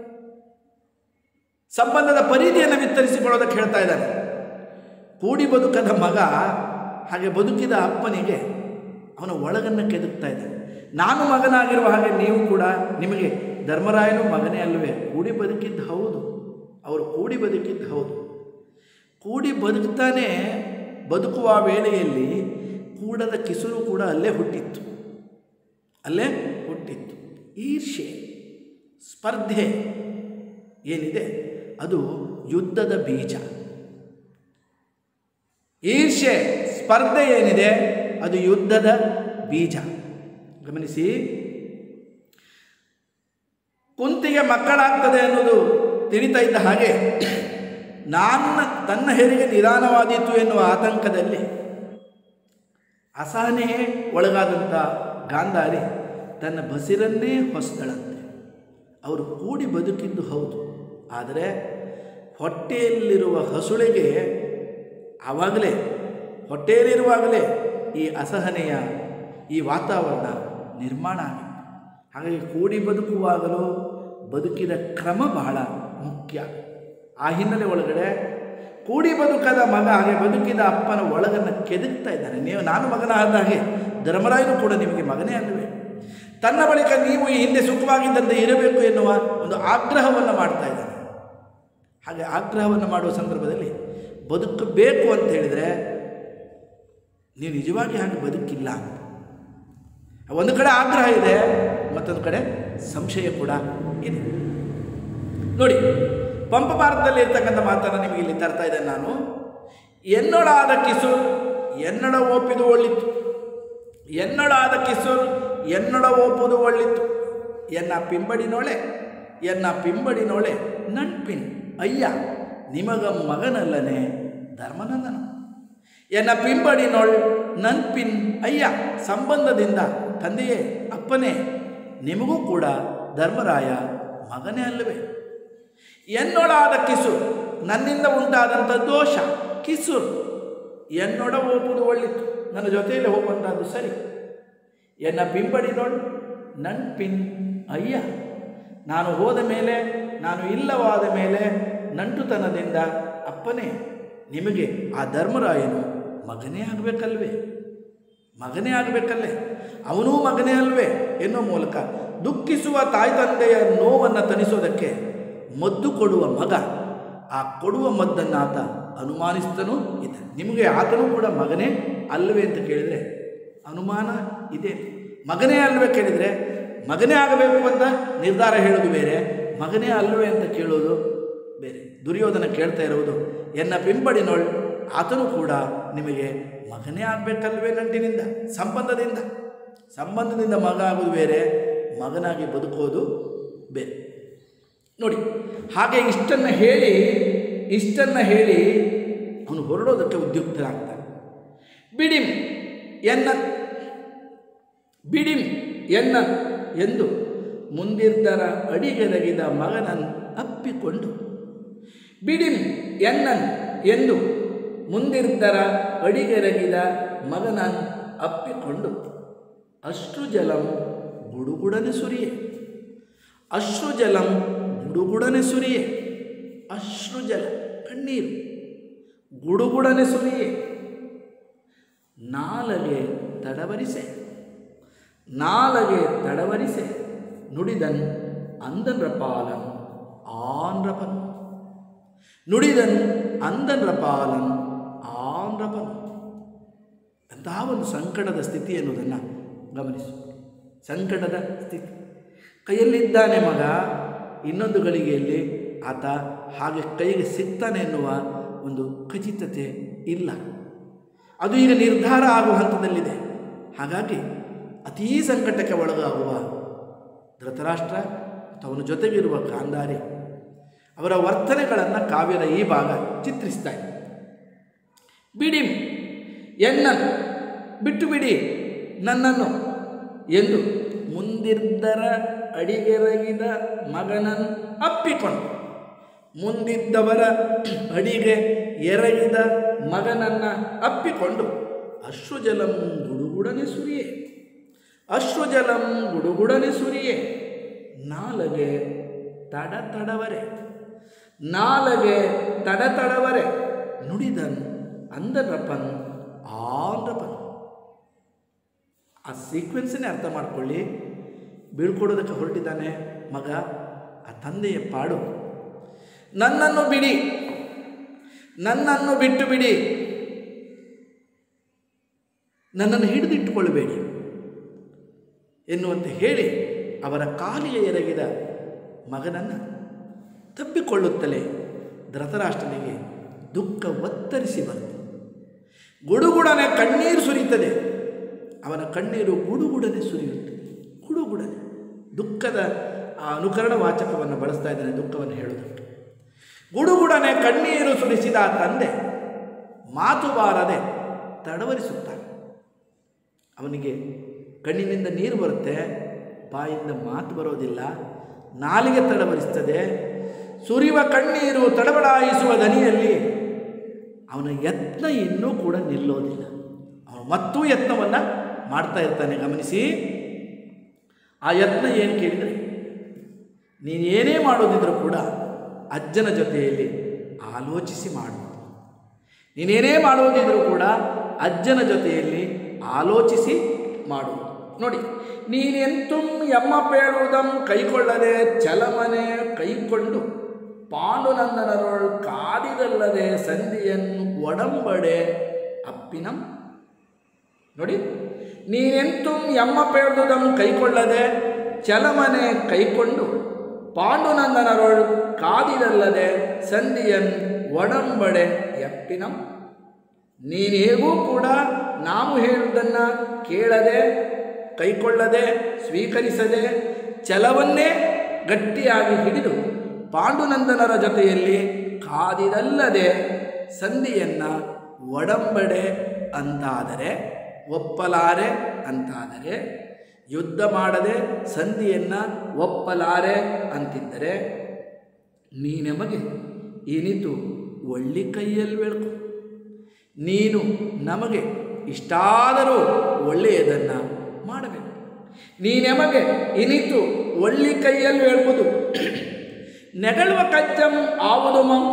ಸಂಬಂಧದ ಪರಿಧಿಯನ್ನು ವಿಸ್ತರಿಸಿಕೊಳ್ಳೋದಕ್ಕೆ ಹೇಳ್ತಾ ಇದ್ದಾನೆ ಕೂಡಿ ಬದುಕದ ಮಗ ಹಾಗೆ ಬದುಕಿದ ಅಪ್ಪನಿಗೆ ಅವನ ಒಳಗನ್ನು ಕೆದಕ್ತಾ ಇದ್ದಾನೆ ನಾನು ಮಗನಾಗಿರುವ ಹಾಗೆ ನೀವು ಕೂಡ ನಿಮಗೆ ಧರ್ಮರಾಯನು ಮಗನೇ ಅಲ್ಲವೇ ಕೂಡಿ ಬದುಕಿದ್ದು ಹೌದು ಅವರು ಕೂಡಿ ಬದುಕಿದ್ದು ಹೌದು ಕೂಡಿ ಬದುಕ್ತಾನೆ ಬದುಕುವ ವೇಳೆಯಲ್ಲಿ ಕೂಡದ ಕಿಸುರು ಕೂಡ ಅಲ್ಲೇ ಹುಟ್ಟಿತ್ತು ಅಲ್ಲೇ ಹುಟ್ಟಿತ್ತು ಈರ್ಷೆ ಸ್ಪರ್ಧೆ ಏನಿದೆ ಅದು ಯುದ್ಧದ ಬೀಜ ಈರ್ಷೆ ಸ್ಪರ್ಧೆ ಏನಿದೆ ಅದು ಯುದ್ಧದ ಬೀಜ ಗಮನಿಸಿ ಕುಂತಿಗೆ ಮಕ್ಕಳಾಗ್ತದೆ ಅನ್ನೋದು ತಿಳಿತಾ ಇದ್ದ ಹಾಗೆ ನನ್ನ ತನ್ನ ಹೆರಿಗೆ ನಿಧಾನವಾದೀತು ಎನ್ನುವ ಆತಂಕದಲ್ಲಿ ಅಸಹನೆಯೇ ಒಳಗಾದಂಥ ಗಾಂಧಾರಿ ತನ್ನ ಬಸಿರನ್ನೇ ಹೊಸದಳಂತೆ ಅವರು ಕೂಡಿ ಬದುಕಿದ್ದು ಹೌದು ಆದರೆ ಹೊಟ್ಟೆಯಲ್ಲಿರುವ ಹಸುಳೆಗೆ ಆವಾಗಲೇ ಹೊಟ್ಟೆಯಲ್ಲಿರುವಾಗಲೇ ಈ ಅಸಹನೆಯ ಈ ವಾತಾವರಣ ನಿರ್ಮಾಣ ಆಗಿತ್ತು ಹಾಗಾಗಿ ಕೂಡಿ ಬದುಕುವಾಗಲೂ ಬದುಕಿದ ಕ್ರಮ ಬಹಳ ಮುಖ್ಯ ಆ ಹಿನ್ನೆಲೆ ಒಳಗಡೆ ಕೂಡಿ ಬದುಕದ ಮಗ ಹಾಗೆ ಬದುಕಿದ ಅಪ್ಪನ ಒಳಗನ್ನು ಕೆದಕ್ತಾ ಇದ್ದಾನೆ ನೀವು ನಾನು ಮಗನ ಆದ ಹಾಗೆ ಧರ್ಮರಾಯನು ಕೂಡ ನಿಮಗೆ ಮಗನೇ ಅಲ್ಲವೇ ತನ್ನ ಬಳಿಕ ನೀವು ಈ ಹಿಂದೆ ಸುಖವಾಗಿದ್ದಂತೆ ಇರಬೇಕು ಎನ್ನುವ ಒಂದು ಆಗ್ರಹವನ್ನು ಮಾಡ್ತಾ ಇದ್ದಾನೆ ಹಾಗೆ ಆಗ್ರಹವನ್ನು ಮಾಡುವ ಸಂದರ್ಭದಲ್ಲಿ ಬದುಕಬೇಕು ಅಂತ ಹೇಳಿದರೆ ನೀವು ನಿಜವಾಗಿ ಹಾಗೆ ಬದುಕಿಲ್ಲ ಅಂತ ಒಂದು ಕಡೆ ಆಗ್ರಹ ಇದೆ ಮತ್ತೊಂದು ಕಡೆ ಸಂಶಯ ಕೂಡ ಇದೆ ನೋಡಿ ಪಂಪ ಭಾರತದಲ್ಲಿ ಇರ್ತಕ್ಕಂಥ ಮಾತನ್ನು ನಿಮಗೆ ಇಲ್ಲಿ ತರ್ತಾ ಇದ್ದೇನೆ ನಾನು ಎನ್ನೊಳಾದ ಕಿಸುರ್ ಎನ್ನಡ ಒಪ್ಪಿದು ಒಳ್ಳಿತ್ತು ಎನ್ನೊಳಾದ ಕಿಸುರ್ ಎನ್ನಡ ಒಪ್ಪುದು ಒಳ್ಳಿತ್ತು ಎನ್ನ ಪಿಂಬಡಿನೋಳೆ ಎನ್ನ ಪಿಂಬಡಿನೋಳೆ ನಣ್ಪಿನ್ ಅಯ್ಯ ನಿಮಗ ಮಗನಲ್ಲನೆ ಧರ್ಮನಂದನ ಎನ್ನ ಪಿಂಬಡಿನೋಳ್ ನನ್ಪಿನ್ ಅಯ್ಯ ಸಂಬಂಧದಿಂದ ತಂದೆಯೇ ಅಪ್ಪನೇ ನಿಮಗೂ ಕೂಡ ಧರ್ಮರಾಯ ಮಗನೇ ಅಲ್ಲವೇ ಎನ್ನೊಳಾದ ಕಿಸುರ್ ನನ್ನಿಂದ ಉಂಟಾದಂಥ ದೋಷ ಕಿಸುರ್ ಎನ್ನೊಡ ಹೋಗುವುದು ಒಳ್ಳಿತ್ತು ನನ್ನ ಜೊತೆಯಲ್ಲಿ ಹೋಗುವಂಥದ್ದು ಸರಿ ಎನ್ನ ಪಿಂಬಡಿ ನೋಡು ನನ್ ಪಿನ್ ಅಯ್ಯ ನಾನು ಹೋದ ಮೇಲೆ ನಾನು ಇಲ್ಲವಾದ ಮೇಲೆ ನಂಟುತನದಿಂದ ಅಪ್ಪನೇ ನಿಮಗೆ ಆ ಧರ್ಮರಾಯನು ಮಗನೇ ಆಗಬೇಕಲ್ವೇ ಮಗನೇ ಆಗಬೇಕಲ್ಲೇ ಅವನೂ ಮಗನೇ ಅಲ್ವೇ ಎನ್ನುವ ಮೂಲಕ ದುಃಖಿಸುವ ತಾಯಿ ತಂದೆಯ ನೋವನ್ನು ತಣಿಸೋದಕ್ಕೆ ಮದ್ದು ಕೊಡುವ ಮಗ ಆ ಕೊಡುವ ಮದ್ದನ್ನು ಆತ ಅನುಮಾನಿಸ್ತನೂ ಇದೆ ನಿಮಗೆ ಆತನೂ ಕೂಡ ಮಗನೇ ಅಲ್ಲವೇ ಅಂತ ಕೇಳಿದರೆ ಅನುಮಾನ ಇದೆ ಮಗನೇ ಅಲ್ವೇ ಕೇಳಿದರೆ ಮಗನೇ ಆಗಬೇಕು ಅಂತ ನಿರ್ಧಾರ ಹೇಳೋದು ಬೇರೆ ಮಗನೇ ಅಲ್ವೇ ಅಂತ ಕೇಳೋದು ಬೇರೆ ದುರ್ಯೋಧನ ಕೇಳ್ತಾ ಇರುವುದು ಎನ್ನ ಪಿಂಪಡಿನೊಳ್ ಆತನು ಕೂಡ ನಿಮಗೆ ಮಗನೇ ಆಗಬೇಕಲ್ವೇ ನಂಟಿನಿಂದ ಸಂಬಂಧದಿಂದ ಸಂಬಂಧದಿಂದ ಮಗ ಆಗೋದು ಬೇರೆ ಮಗನಾಗಿ ಬದುಕೋದು ಬೇರೆ ನೋಡಿ ಹಾಗೆ ಇಷ್ಟನ್ನು ಹೇಳಿ ಇಷ್ಟನ್ನು ಹೇಳಿ ಅವನು ಹೊರಡೋದಕ್ಕೆ ಉದ್ಯುಕ್ತನಾಗ್ತಾನೆ ಬಿಡಿಂ ಎನ್ನ ಬಿಡಿಂ ಎನ್ನ ಎಂದು ಮುಂದಿರ್ದರ ಅಡಿಗೆರಗಿದ ಮಗನನ್ನು ಅಪ್ಪಿಕೊಂಡು ಬಿಡಿಂ ಎನ್ನನ್ ಎಂದು ಮುಂದಿರ್ದರ ಅಡಿಗೆರಗಿದ ಮಗನನ್ನು ಅಪ್ಪಿಕೊಂಡು ಅಶ್ರು ಜಲಂ ಗುಡುಗುಡನೆ ಸುರಿಯೆ ಅಶ್ರು ಜಲಂ ಗುಡುಗುಡನೆ ಸುರಿಯೆ ಅಶ್ರು ಜಲ ಕಣ್ಣೀರು ಗುಡುಗುಡನೆ ಸುರಿಯೆ ನಾಲಗೆ ತಡವರಿಸೆ ನಾಲಗೆ ತಡವರಿಸೆ ನುಡಿದನ್ ಅಂದನ್ರ ಪಾಲನ್ ಆನ್ರಪನ್ ನುಡಿದನ್ ಅಂದನ್ರ ಪಾಲನ್ ಆನ್ರಪನ್ ಅಂತಹ ಒಂದು ಸಂಕಟದ ಸ್ಥಿತಿ ಎನ್ನುವುದನ್ನು ಗಮನಿಸು ಸಂಕಟದ ಸ್ಥಿತಿ ಕೈಯಲ್ಲಿದ್ದಾನೆ ಮಗ ಇನ್ನೊಂದು ಗಳಿಗೆಯಲ್ಲಿ ಆತ ಹಾಗೆ ಕೈಗೆ ಸಿಗ್ತಾನೆ ಎನ್ನುವ ಒಂದು ಖಚಿತತೆ ಇಲ್ಲ ಅದು ಈಗ ನಿರ್ಧಾರ ಆಗುವ ಹಂತದಲ್ಲಿದೆ ಹಾಗಾಗಿ ಅತೀ ಸಂಕಟಕ್ಕೆ ಒಳಗಾಗುವ ಧೃತರಾಷ್ಟ್ರ ಮತ್ತು ಅವನ ಜೊತೆಗಿರುವ ಗಾಂಧಾರಿ ಅವರ ವರ್ತನೆಗಳನ್ನು ಕಾವ್ಯದ ಈ ಭಾಗ ಚಿತ್ರಿಸ್ತಾ ಇದೆ ಬಿಡಿ ಎನ್ನ ಬಿಟ್ಟು ಬಿಡಿ ನನ್ನನ್ನು ಎಂದು ಮುಂದಿದ್ದರ ಅಡಿಗೆರಗಿದ ಮಗನನ್ನು ಅಪ್ಪಿಕೊಂಡು ಮುಂದಿದ್ದವರ ಅಡಿಗೆ ಎರಗಿದ ಮಗನನ್ನು ಅಪ್ಪಿಕೊಂಡು ಅಶ್ರುಜಲಂ ಗುಡುಗುಡನೆ ಸುರಿಯೆ ಅಶ್ರುಜಲಂ ಗುಡುಗುಡನೆ ಸುರಿಯೆ ನಾಲಗೆ ತಡ ತಡವರೆ ನಾಲಗೆ ತಡ ತಡವರೆ ನುಡಿದನ್ ಅಂದರಪನ್ ಆಂದ್ರಪನ್ ಆ ಸೀಕ್ವೆನ್ಸನ್ನೇ ಅರ್ಥ ಮಾಡ್ಕೊಳ್ಳಿ ಬೀಳ್ಕೊಡೋದಕ್ಕೆ ಹೊರಟಿದ್ದಾನೆ ಮಗ ಆ ತಂದೆಯ ಪಾಡು ನನ್ನನ್ನು ಬಿಡಿ ನನ್ನನ್ನು ಬಿಟ್ಟು ಬಿಡಿ ನನ್ನನ್ನು ಹಿಡಿದಿಟ್ಟುಕೊಳ್ಳಬೇಡಿ ಎನ್ನುವಂತೆ ಹೇಳಿ ಅವರ ಕಾಲಿಗೆ ಎರಗಿದ ಮಗನನ್ನು ತಪ್ಪಿಕೊಳ್ಳುತ್ತಲೇ ಧೃತರಾಷ್ಟ್ರನಿಗೆ ದುಃಖ ಒತ್ತರಿಸಿ ಬಂತು ಗುಡುಗುಡನೆ ಕಣ್ಣೀರು ಸುರಿಯುತ್ತದೆ ಅವನ ಕಣ್ಣೀರು ಗುಡುಗುಡನೆ ಸುರಿಯುತ್ತದೆ ಗುಡುಗುಡನೆ ದುಃಖದ ಆ ಅನುಕರಣ ವಾಚಕವನ್ನು ಬಳಸ್ತಾ ಇದ್ದಾನೆ ದುಃಖವನ್ನು ಹೇಳುವುದಕ್ಕೆ ಗುಡುಗುಡನೆ ಕಣ್ಣೀರು ಸುರಿಸಿದ ಆ ತಂದೆ ಮಾತು ಬಾರದೆ ತಡವರಿಸುತ್ತಾನೆ ಅವನಿಗೆ ಕಣ್ಣಿನಿಂದ ನೀರು ಬರುತ್ತೆ ಬಾಯಿಂದ ಮಾತು ಬರೋದಿಲ್ಲ ನಾಲಿಗೆ ತಡವರಿಸ್ತದೆ ಸುರಿಯುವ ಕಣ್ಣೀರು ತಡಬಡಾಯಿಸುವ ದನಿಯಲ್ಲಿ ಅವನ ಯತ್ನ ಇನ್ನೂ ಕೂಡ ನಿಲ್ಲೋದಿಲ್ಲ ಅವನು ಮತ್ತೂ ಯತ್ನವನ್ನು ಮಾಡ್ತಾ ಇರ್ತಾನೆ ಗಮನಿಸಿ ಆ ಯತ್ನ ಏನು ಕೇಳಿದರೆ ನೀನು ಏನೇ ಮಾಡೋದಿದ್ರೂ ಕೂಡ ಅಜ್ಜನ ಜೊತೆಯಲ್ಲಿ ಆಲೋಚಿಸಿ ಮಾಡು ನೀನೇನೇ ಮಾಡುವುದಿದ್ರೂ ಕೂಡ ಅಜ್ಜನ ಜೊತೆಯಲ್ಲಿ ಆಲೋಚಿಸಿ ಮಾಡು ನೋಡಿ ನೀನೆಂತೂ ಎಮ್ಮ ಪೇಳುವುದಂ ಕೈಕೊಳ್ಳದೆ ಚಲಮನೆ ಕೈಕೊಂಡು ಪಾಂಡುನಂದನರೊಳ್ ಕಾದಿದಲ್ಲದೆ ಸಂಧಿಯನ್ನು ಒಡಂಬಡೆ ಅಪ್ಪಿನಂ ನೋಡಿ ನೀನೆಂತೂ ಎಮ್ಮ ಪೇಳುವುದಂ ಕೈಕೊಳ್ಳದೆ ಚಲಮನೆ ಕೈಕೊಂಡು ಪಾಂಡುನಂದನರೊಳ್ ಕಾದಿದಲ್ಲದೆ ಸಂಧಿಯನ್ ಒಡಂಬಡೆ ಎಪ್ಪಿನಂ ನೀನೇಗೂ ಕೂಡ ನಾವು ಹೇಳುವುದನ್ನು ಕೇಳದೆ ಕೈಕೊಳ್ಳದೆ ಸ್ವೀಕರಿಸದೆ ಛಲವನ್ನೇ ಗಟ್ಟಿಯಾಗಿ ಹಿಡಿದು ಪಾಂಡುನಂದನರ ಜೊತೆಯಲ್ಲಿ ಕಾದಿದಲ್ಲದೆ ಸಂಧಿಯನ್ನು ಒಡಂಬಡೆ ಅಂತಾದರೆ ಒಪ್ಪಲಾರೆ ಅಂತಾದರೆ ಯುದ್ಧ ಮಾಡದೆ ಸಂಧಿಯನ್ನು ಒಪ್ಪಲಾರೆ ಅಂತಿದ್ದರೆ ನೀ ನಮಗೆ ಇನಿತು ಒಳ್ಳಿ ಕೈಯಲ್ಲಿ ಬೆಳ್ಕೊ ನೀನು ನಮಗೆ ಇಷ್ಟಾದರೂ ಒಳ್ಳೆಯದನ್ನು ಮಾಡಬೇಕು ನೀ ನಮಗೆ ಇನಿತು ಒಳ್ಳಿ ಕೈಯಲ್ಲಿ ಹೇಳ್ಬೋದು ನೆಗಳುವ ಕಜ್ಜಂ ಆವುದು ಮಂ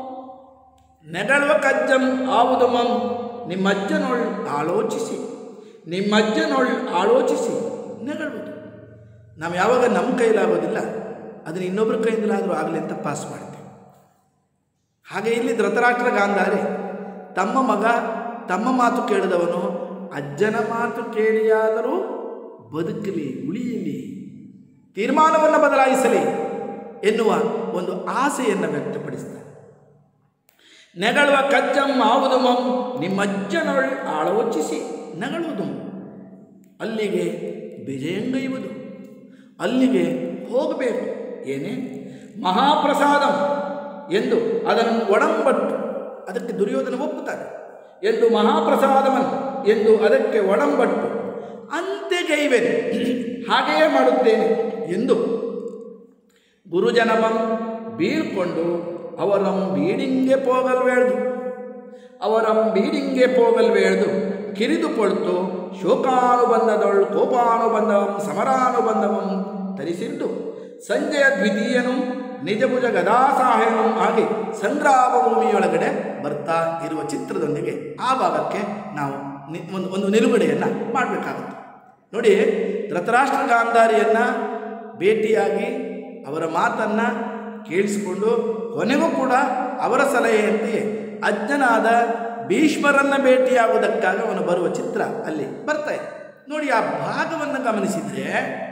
ನೆಗಳುವ ಕಜ್ಜಂ ಆವುದು ಮಂ ನಿಮ್ಮಜ್ಜನೊಳ್ ಆಲೋಚಿಸಿ ನಿಮ್ಮಜ್ಜನೊಳ್ ಆಲೋಚಿಸಿ ನೆಗಳುವುದು ನಾವು ಯಾವಾಗ ನಮ್ಮ ಕೈಲಾಗೋದಿಲ್ಲ ಅದನ್ನು ಇನ್ನೊಬ್ಬರ ಕೈಯಿಂದಲಾದರೂ ಆಗಲಿ ಅಂತ ಪಾಸ್ ಮಾಡ್ತೇವೆ ಹಾಗೆ ಇಲ್ಲಿ ಧೃತರಾಷ್ಟ್ರ ಗಾಂಧಾರಿ ತಮ್ಮ ಮಗ ತಮ್ಮ ಮಾತು ಕೇಳಿದವನು ಅಜ್ಜನ ಮಾತು ಕೇಳಿಯಾದರೂ ಬದುಕಲಿ ಉಳಿಯಲಿ ತೀರ್ಮಾನವನ್ನು ಬದಲಾಯಿಸಲಿ ಎನ್ನುವ ಒಂದು ಆಸೆಯನ್ನು ವ್ಯಕ್ತಪಡಿಸ್ತಾರೆ ನೆಗಳುವ ಕಜ್ಜಂ ಆವುದು ಮಂ ನಿಮ್ಮಜ್ಜನೊಳ್ ಆಲೋಚಿಸಿ ನಗಳುವುದು ಅಲ್ಲಿಗೆ ವಿಜಯಂಗೈಯುವುದು ಅಲ್ಲಿಗೆ ಹೋಗಬೇಕು ಏನೇ ಮಹಾಪ್ರಸಾದಂ ಎಂದು ಅದನ್ನು ಒಡಂಬಟ್ಟು ಅದಕ್ಕೆ ದುರ್ಯೋಧನ ಒಪ್ಪುತ್ತಾನೆ ಎಂದು ಮಹಾಪ್ರಸಾದವನ್ ಎಂದು ಅದಕ್ಕೆ ಒಡಂಬಟ್ಟು ಅಂತೆಗೈವೆನು ಹಾಗೆಯೇ ಮಾಡುತ್ತೇನೆ ಎಂದು ಗುರುಜನಮಂ ಬೀಳ್ಕೊಂಡು ಅವರಂ ಬೀಡಿಂಗೆ ಪೋಗಲ್ವೇಳ್ದು ಅವರಂ ಬೀಡಿಂಗೆ ಪೋಗಲ್ವೇಳ್ದು ಕಿರಿದು ಪೊಳ್ತು ಶೋಕಾನುಬಂಧದೊಳ್ ಕೋಪಾನುಬಂಧವಂ ಸಮರಾನುಬಂಧವಂ ತರಿಸಿದ್ದು ಸಂಜಯ ದ್ವಿತೀಯನು ನಿಜಭುಜ ಗದಾಸಾಹೇನಂ ಆಗಿ ಸಂಗ್ರಾಮ ಭೂಮಿಯೊಳಗಡೆ ಬರ್ತಾ ಇರುವ ಚಿತ್ರದೊಂದಿಗೆ ಆ ಭಾಗಕ್ಕೆ ನಾವು ನಿ ಒಂದು ಒಂದು ನಿಲುಗಡೆಯನ್ನು ಮಾಡಬೇಕಾಗುತ್ತೆ ನೋಡಿ ಧೃತರಾಷ್ಟ್ರ ಗಾಂಧಾರಿಯನ್ನು ಭೇಟಿಯಾಗಿ ಅವರ ಮಾತನ್ನು ಕೇಳಿಸಿಕೊಂಡು ಕೊನೆಗೂ ಕೂಡ ಅವರ ಸಲಹೆಯಂತೆಯೇ ಅಜ್ಞನಾದ ಭೀಷ್ಮರನ್ನು ಭೇಟಿಯಾಗುವುದಕ್ಕಾಗಿ ಅವನು ಬರುವ ಚಿತ್ರ ಅಲ್ಲಿ ಬರ್ತಾ ಇದೆ ನೋಡಿ ಆ ಭಾಗವನ್ನು ಗಮನಿಸಿದರೆ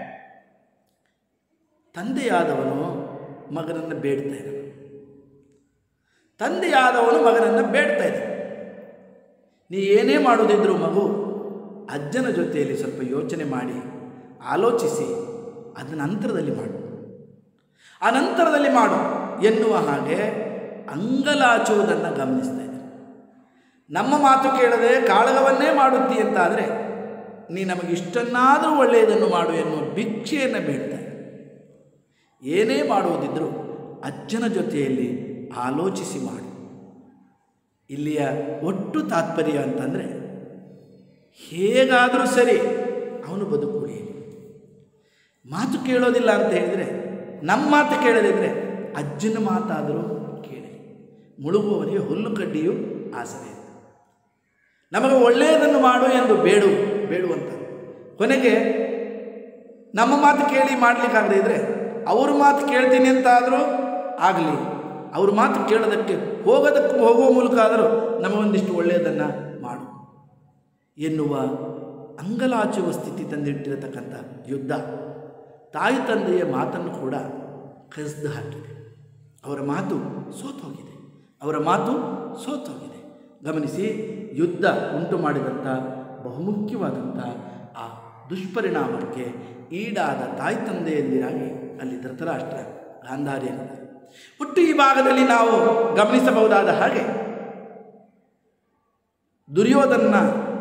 ತಂದೆಯಾದವನು ಮಗನನ್ನು ಬೇಡ್ತಾ ಇದ್ದಾನೆ ತಂದೆಯಾದವನು ಮಗನನ್ನು ಬೇಡ್ತಾ ಇದ್ದಾನೆ ನೀ ಏನೇ ಮಾಡೋದಿದ್ರು ಮಗು ಅಜ್ಜನ ಜೊತೆಯಲ್ಲಿ ಸ್ವಲ್ಪ ಯೋಚನೆ ಮಾಡಿ ಆಲೋಚಿಸಿ ಅದರ ನಂತರದಲ್ಲಿ ಮಾಡು ಆ ನಂತರದಲ್ಲಿ ಮಾಡು ಎನ್ನುವ ಹಾಗೆ ಅಂಗಲಾಚುವುದನ್ನು ಗಮನಿಸ್ತಾ ಇದೆ ನಮ್ಮ ಮಾತು ಕೇಳದೆ ಕಾಳಗವನ್ನೇ ಮಾಡುತ್ತಿ ಅಂತಾದರೆ ನೀ ನಮಗೆ ಇಷ್ಟನ್ನಾದರೂ ಒಳ್ಳೆಯದನ್ನು ಮಾಡು ಎನ್ನುವ ಭಿಕ್ಷೆಯನ್ನು ಬೇಡ್ತಾ ಇದೆ ಏನೇ ಮಾಡುವುದಿದ್ದರೂ ಅಜ್ಜನ ಜೊತೆಯಲ್ಲಿ ಆಲೋಚಿಸಿ ಮಾಡು ಇಲ್ಲಿಯ ಒಟ್ಟು ತಾತ್ಪರ್ಯ ಅಂತಂದರೆ ಹೇಗಾದರೂ ಸರಿ ಅವನು ಬದುಕುಳಿಯಲಿ ಮಾತು ಕೇಳೋದಿಲ್ಲ ಅಂತ ಹೇಳಿದರೆ ನಮ್ಮ ಮಾತು ಕೇಳದಿದ್ದರೆ ಅಜ್ಜನ ಮಾತಾದರೂ ಕೇಳಿ ಮುಳುಗುವವನಿಗೆ ಹುಲ್ಲು ಕಡ್ಡಿಯು ಆಸರೆ ನಮಗೆ ಒಳ್ಳೆಯದನ್ನು ಮಾಡು ಎಂದು ಬೇಡು ಬೇಡುವಂತ ಕೊನೆಗೆ ನಮ್ಮ ಮಾತು ಕೇಳಿ ಮಾಡಲಿಕ್ಕಾಗದೇ ಇದ್ದರೆ ಅವ್ರ ಮಾತು ಕೇಳ್ತೀನಿ ಅಂತಾದರೂ ಆಗಲಿ ಅವ್ರ ಮಾತು ಕೇಳೋದಕ್ಕೆ ಹೋಗೋದಕ್ಕೆ ಹೋಗುವ ಮೂಲಕ ಆದರೂ ನಮಗೊಂದಿಷ್ಟು ಒಳ್ಳೆಯದನ್ನು ಮಾಡು ಎನ್ನುವ ಅಂಗಲಾಚುವ ಸ್ಥಿತಿ ತಂದಿಟ್ಟಿರತಕ್ಕಂಥ ಯುದ್ಧ ತಾಯಿ ತಂದೆಯ ಮಾತನ್ನು ಕೂಡ ಕಸಿದು ಹಾಕಿದೆ ಅವರ ಮಾತು ಸೋತೋಗಿದೆ ಅವರ ಮಾತು ಸೋತೋಗಿದೆ ಗಮನಿಸಿ ಯುದ್ಧ ಉಂಟು ಮಾಡಿದಂಥ ಬಹುಮುಖ್ಯವಾದಂಥ ಆ ದುಷ್ಪರಿಣಾಮಕ್ಕೆ ಈಡಾದ ತಾಯಿ ತಂದೆಯಲ್ಲಿರಾಗಿ ಅಲ್ಲಿ ಧೃತರಾಷ್ಟ್ರ ಗಾಂಧಾರಿಯನಿದ್ದಾರೆ ಒಟ್ಟು ಈ ಭಾಗದಲ್ಲಿ ನಾವು ಗಮನಿಸಬಹುದಾದ ಹಾಗೆ ದುರ್ಯೋಧನ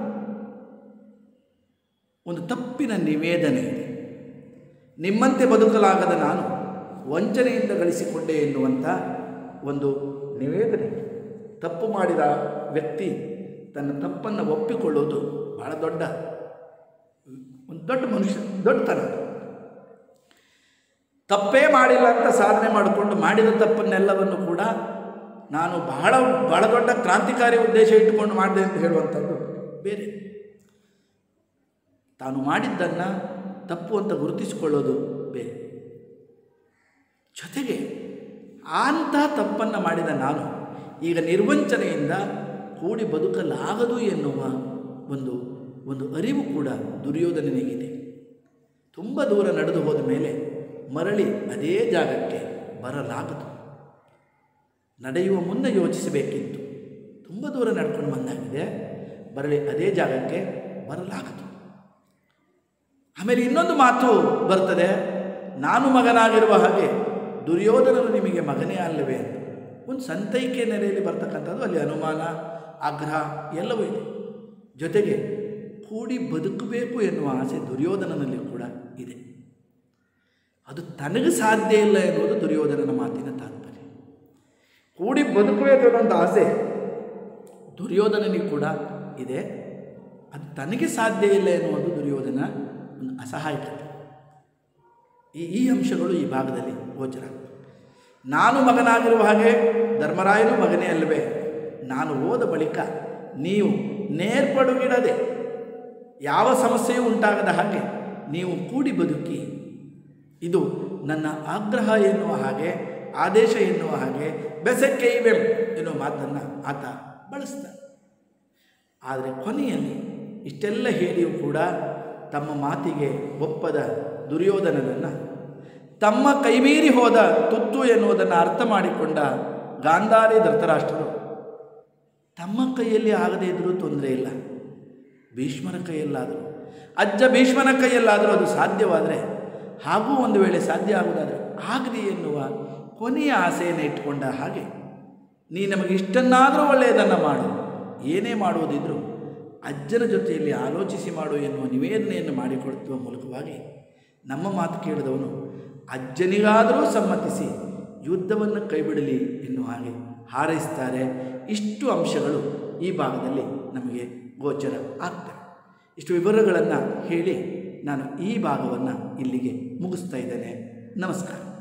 ಒಂದು ತಪ್ಪಿನ ನಿವೇದನೆ ಇದೆ ನಿಮ್ಮಂತೆ ಬದುಕಲಾಗದ ನಾನು ವಂಚನೆಯಿಂದ ಗಳಿಸಿಕೊಂಡೆ ಎನ್ನುವಂಥ ಒಂದು ನಿವೇದನೆ ತಪ್ಪು ಮಾಡಿದ ವ್ಯಕ್ತಿ ತನ್ನ ತಪ್ಪನ್ನು ಒಪ್ಪಿಕೊಳ್ಳುವುದು ಬಹಳ ದೊಡ್ಡ ಒಂದು ದೊಡ್ಡ ಮನುಷ್ಯ ದೊಡ್ಡತನ ತಪ್ಪೇ ಮಾಡಿಲ್ಲ ಅಂತ ಸಾಧನೆ ಮಾಡಿಕೊಂಡು ಮಾಡಿದ ತಪ್ಪನ್ನೆಲ್ಲವನ್ನು ಕೂಡ ನಾನು ಬಹಳ ಬಹಳ ದೊಡ್ಡ ಕ್ರಾಂತಿಕಾರಿ ಉದ್ದೇಶ ಇಟ್ಟುಕೊಂಡು ಮಾಡಿದೆ ಅಂತ ಹೇಳುವಂಥದ್ದು ಬೇರೆ ತಾನು ಮಾಡಿದ್ದನ್ನು ತಪ್ಪು ಅಂತ ಗುರುತಿಸಿಕೊಳ್ಳೋದು ಬೇರೆ ಜೊತೆಗೆ ಅಂಥ ತಪ್ಪನ್ನು ಮಾಡಿದ ನಾನು ಈಗ ನಿರ್ವಂಚನೆಯಿಂದ ಕೂಡಿ ಬದುಕಲಾಗದು ಎನ್ನುವ ಒಂದು ಒಂದು ಅರಿವು ಕೂಡ ದುರ್ಯೋಧನನಿಗಿದೆ ತುಂಬ ದೂರ ನಡೆದು ಹೋದ ಮೇಲೆ ಮರಳಿ ಅದೇ ಜಾಗಕ್ಕೆ ಬರಲಾಗದು ನಡೆಯುವ ಮುನ್ನ ಯೋಚಿಸಬೇಕಿತ್ತು ತುಂಬ ದೂರ ನಡ್ಕೊಂಡು ಬಂದಾಗಿದೆ ಬರಲಿ ಅದೇ ಜಾಗಕ್ಕೆ ಬರಲಾಗದು ಆಮೇಲೆ ಇನ್ನೊಂದು ಮಾತು ಬರ್ತದೆ ನಾನು ಮಗನಾಗಿರುವ ಹಾಗೆ ದುರ್ಯೋಧನನು ನಿಮಗೆ ಮಗನೇ ಅಲ್ಲವೇ ಅಂತ ಒಂದು ಸಂತೈಕೆ ನೆಲೆಯಲ್ಲಿ ಬರ್ತಕ್ಕಂಥದ್ದು ಅಲ್ಲಿ ಅನುಮಾನ ಆಗ್ರಹ ಎಲ್ಲವೂ ಇದೆ ಜೊತೆಗೆ ಕೂಡಿ ಬದುಕಬೇಕು ಎನ್ನುವ ಆಸೆ ದುರ್ಯೋಧನನಲ್ಲಿ ಕೂಡ ಇದೆ ಅದು ತನಗೆ ಸಾಧ್ಯ ಇಲ್ಲ ಎನ್ನುವುದು ದುರ್ಯೋಧನನ ಮಾತಿನ ತಾತ್ಪರ್ಯ ಕೂಡಿ ಬದುಕಬೇಕು ಅನ್ನುವಂಥ ಆಸೆ ದುರ್ಯೋಧನನಿಗೆ ಕೂಡ ಇದೆ ಅದು ತನಗೆ ಸಾಧ್ಯ ಇಲ್ಲ ಎನ್ನುವುದು ದುರ್ಯೋಧನ ಒಂದು ಅಸಹಾಯಕತೆ ಈ ಈ ಅಂಶಗಳು ಈ ಭಾಗದಲ್ಲಿ ಗೋಚರ ನಾನು ಮಗನಾಗಿರುವ ಹಾಗೆ ಧರ್ಮರಾಯನು ಮಗನೇ ಅಲ್ಲವೇ ನಾನು ಹೋದ ಬಳಿಕ ನೀವು ನೇರ್ಪಡುಗಿಡದೆ ಯಾವ ಸಮಸ್ಯೆಯೂ ಉಂಟಾಗದ ಹಾಗೆ ನೀವು ಕೂಡಿ ಬದುಕಿ ಇದು ನನ್ನ ಆಗ್ರಹ ಎನ್ನುವ ಹಾಗೆ ಆದೇಶ ಎನ್ನುವ ಹಾಗೆ ಬೆಸಕ್ಕೈವೆಂ ಎನ್ನುವ ಮಾತನ್ನು ಆತ ಬಳಸ್ತಾನೆ ಆದರೆ ಕೊನೆಯಲ್ಲಿ ಇಷ್ಟೆಲ್ಲ ಹೇಳಿಯೂ ಕೂಡ ತಮ್ಮ ಮಾತಿಗೆ ಒಪ್ಪದ ದುರ್ಯೋಧನನನ್ನು ತಮ್ಮ ಕೈಮೀರಿ ಹೋದ ತುತ್ತು ಎನ್ನುವುದನ್ನು ಅರ್ಥ ಮಾಡಿಕೊಂಡ ಗಾಂಧಾರಿ ಧೃತರಾಷ್ಟ್ರರು ತಮ್ಮ ಕೈಯಲ್ಲಿ ಆಗದೇ ಇದ್ದರೂ ತೊಂದರೆ ಇಲ್ಲ ಭೀಷ್ಮನ ಕೈಯಲ್ಲಾದರೂ ಅಜ್ಜ ಭೀಷ್ಮನ ಕೈಯಲ್ಲಾದರೂ ಅದು ಸಾಧ್ಯವಾದರೆ ಹಾಗೂ ಒಂದು ವೇಳೆ ಸಾಧ್ಯ ಆಗುವುದಾದರೆ ಆಗಲಿ ಎನ್ನುವ ಕೊನೆಯ ಆಸೆಯನ್ನು ಇಟ್ಟುಕೊಂಡ ಹಾಗೆ ನೀ ನಮಗೆ ಇಷ್ಟನ್ನಾದರೂ ಒಳ್ಳೆಯದನ್ನು ಮಾಡು ಏನೇ ಮಾಡುವುದಿದ್ರೂ ಅಜ್ಜನ ಜೊತೆಯಲ್ಲಿ ಆಲೋಚಿಸಿ ಮಾಡು ಎನ್ನುವ ನಿವೇದನೆಯನ್ನು ಮಾಡಿಕೊಡುವ ಮೂಲಕವಾಗಿ ನಮ್ಮ ಮಾತು ಕೇಳಿದವನು ಅಜ್ಜನಿಗಾದರೂ ಸಮ್ಮತಿಸಿ ಯುದ್ಧವನ್ನು ಕೈಬಿಡಲಿ ಎನ್ನುವ ಹಾಗೆ ಹಾರೈಸ್ತಾರೆ ಇಷ್ಟು ಅಂಶಗಳು ಈ ಭಾಗದಲ್ಲಿ ನಮಗೆ ಗೋಚರ ಆಗ್ತವೆ ಇಷ್ಟು ವಿವರಗಳನ್ನು ಹೇಳಿ ನಾನು ಈ ಭಾಗವನ್ನು ಇಲ್ಲಿಗೆ ಮುಗಿಸ್ತಾ ಇದ್ದೇನೆ ನಮಸ್ಕಾರ